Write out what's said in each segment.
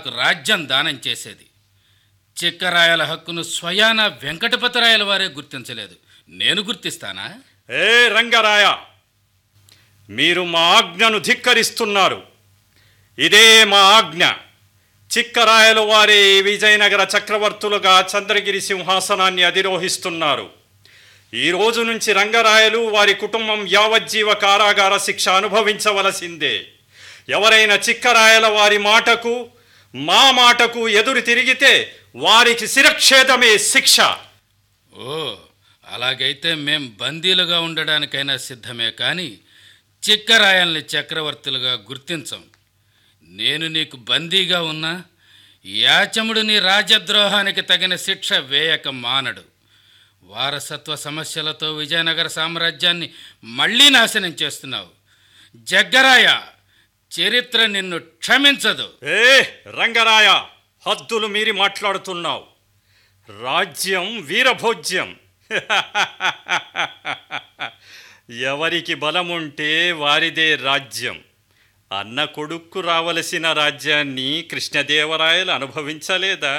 నాకు రాజ్యం దానం చేసేది చిక్కరాయల హక్కును స్వయాన వెంకటపతిరాయల వారే గుర్తించలేదు నేను గుర్తిస్తానా ఏ రంగరాయ మీరు మా ఆజ్ఞను ధిక్కరిస్తున్నారు ఇదే మా ఆజ్ఞ చిక్కరాయలు వారి విజయనగర చక్రవర్తులుగా చంద్రగిరి సింహాసనాన్ని అధిరోహిస్తున్నారు ఈ రోజు నుంచి రంగరాయలు వారి కుటుంబం యావజ్జీవ కారాగార శిక్ష అనుభవించవలసిందే ఎవరైనా చిక్కరాయల వారి మాటకు మా మాటకు ఎదురు తిరిగితే వారికి శిరక్షేదమే శిక్ష ఓ అలాగైతే మేం బందీలుగా ఉండడానికైనా సిద్ధమే కానీ చిక్కరాయల్ని చక్రవర్తులుగా గుర్తించం నేను నీకు బందీగా ఉన్నా యాచముడు నీ రాజద్రోహానికి తగిన శిక్ష వేయక మానడు వారసత్వ సమస్యలతో విజయనగర సామ్రాజ్యాన్ని మళ్ళీ నాశనం చేస్తున్నావు జగ్గరాయ చరిత్ర నిన్ను క్షమించదు ఏ రంగరాయ హద్దులు మీరి మాట్లాడుతున్నావు రాజ్యం వీరభోజ్యం ఎవరికి బలముంటే వారిదే రాజ్యం అన్న కొడుక్కు రావలసిన రాజ్యాన్ని కృష్ణదేవరాయలు అనుభవించలేదా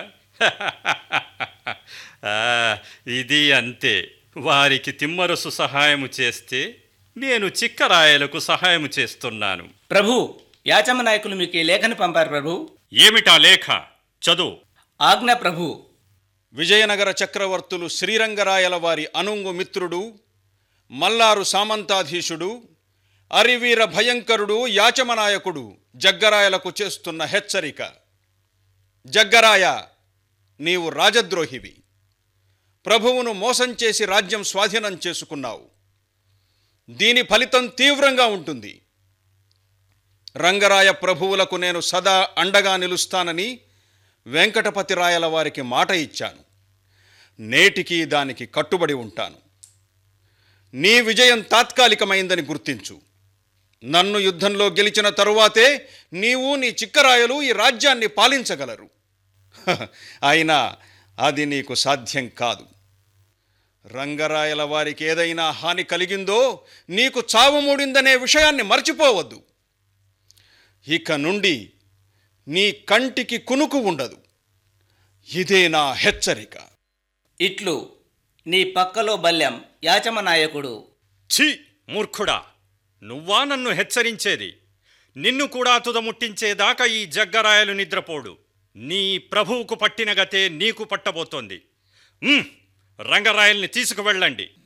ఆ, ఇది అంతే వారికి తిమ్మరసు సహాయము చేస్తే నేను చిక్కరాయలకు సహాయము చేస్తున్నాను ప్రభు యాచమ్మ నాయకులు మీకు ఈ లేఖను పంపారు ప్రభు ఏమిటా లేఖ చదువు ఆజ్ఞ ప్రభు విజయనగర చక్రవర్తులు శ్రీరంగరాయల వారి అనుంగు మిత్రుడు మల్లారు సామంతాధీశుడు అరివీర భయంకరుడు యాచమనాయకుడు జగ్గరాయలకు చేస్తున్న హెచ్చరిక జగ్గరాయ నీవు రాజద్రోహివి ప్రభువును మోసం చేసి రాజ్యం స్వాధీనం చేసుకున్నావు దీని ఫలితం తీవ్రంగా ఉంటుంది రంగరాయ ప్రభువులకు నేను సదా అండగా నిలుస్తానని వెంకటపతిరాయల వారికి మాట ఇచ్చాను నేటికి దానికి కట్టుబడి ఉంటాను నీ విజయం తాత్కాలికమైందని గుర్తించు నన్ను యుద్ధంలో గెలిచిన తరువాతే నీవు నీ చిక్కరాయలు ఈ రాజ్యాన్ని పాలించగలరు హహ, అయినా అది నీకు సాధ్యం కాదు రంగరాయల వారికి ఏదైనా హాని కలిగిందో నీకు చావు మూడిందనే విషయాన్ని మర్చిపోవద్దు ఇక నుండి నీ కంటికి కునుకు ఉండదు ఇదే నా హెచ్చరిక ఇట్లు నీ పక్కలో బల్యం యాచమ నాయకుడు ఛీ మూర్ఖుడా నువ్వా నన్ను హెచ్చరించేది నిన్ను కూడా తుదముట్టించేదాకా ఈ జగ్గరాయలు నిద్రపోడు నీ ప్రభువుకు పట్టిన గతే నీకు పట్టబోతోంది ఉమ్, రంగరాయల్ని తీసుకువెళ్ళండి